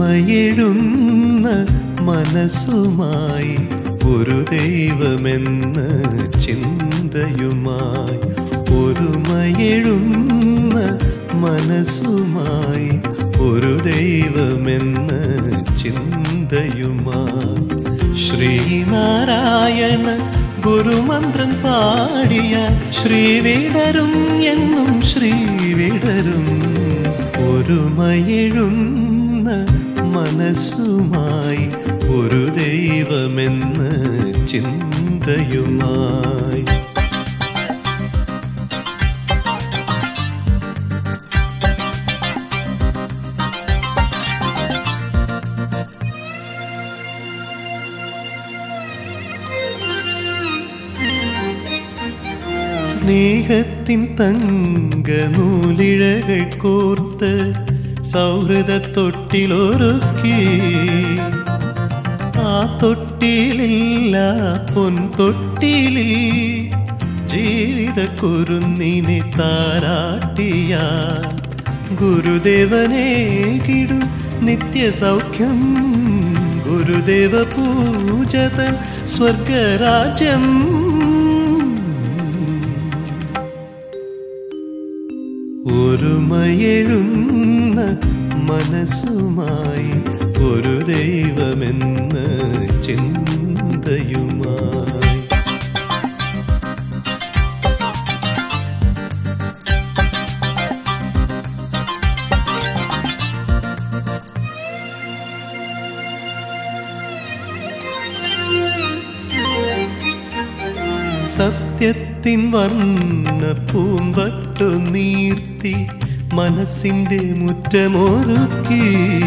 ഒരുമയെഴുന്ന മനസ്സുമായി ഒരു ദൈവമെന്ന ചിന്തയുമായി ഒരുമയെഴുന്ന മനസ്സുമായി ഒരു ദൈവമെന്ന ചിന്തയുമായി ശ്രീനാരായണ ഗുരുമന്ത്രം പാടിയ ശ്രീവിടരും എന്നും ശ്രീവിടരും ഒരുമയെഴുന്ന മനസ്സുമായി ഒരു ദൈവമെന്ന ചിന്തയുമായി സ്നേഹത്തിൻ തങ്ക നൂലിഴകൾ കോർത്ത് സൗഹൃദ തൊട്ടിലൊരുക്കി ആ തൊട്ടിലില്ല പൊൻ തൊട്ടിലിൽ ജീവിത കുരുന്നിനെ താരാട്ടിയ ഗുരുദേവനെ കിടു നിത്യസൗഖ്യം ഗുരുദേവ പൂജതൻ സ്വർഗരാജ്യം ഒരുമയെഴുന്ന മനസ്സുമായി ഒരു ദൈവമെന്ന ചിന്തയുമായി സത്യത്തിൻ വർണ്ണ പൂമ്പട്ടു നീർത്തി മനസ്സിന്റെ മുറ്റമൊരുക്കി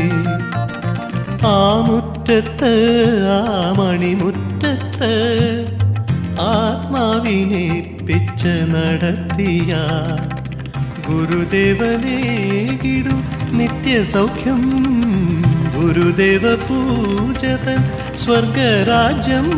ആ മുറ്റത്ത് ആ മണിമുറ്റത്ത് ആത്മാവിനെ പിച്ച നടത്തിയ ഗുരുദേവനെ കിടു നിത്യസൗഖ്യം ഗുരുദേവ പൂജതൻ സ്വർഗരാജ്യം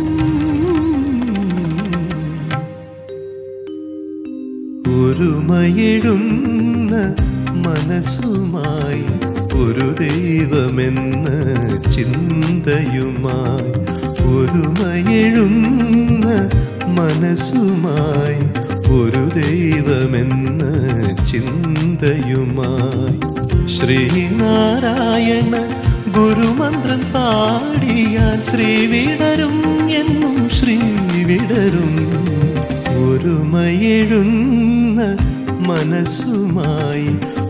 ഒരുമയെഴുന്ന മനസ്സുമായി ഒരു ദൈവമെന്ന ചിന്തയുമായി ഒരുമയെഴുന്ന മനസ്സുമായി ഒരു ദൈവമെന്ന ചിന്തയുമായി ശ്രീനാരായണ ഗുരുമന്ത്രം പാടിയാൽ ശ്രീവിടരും എന്നും ശ്രീവിടരും ഒരുമയെഴുന്ന മനസ്സുമായി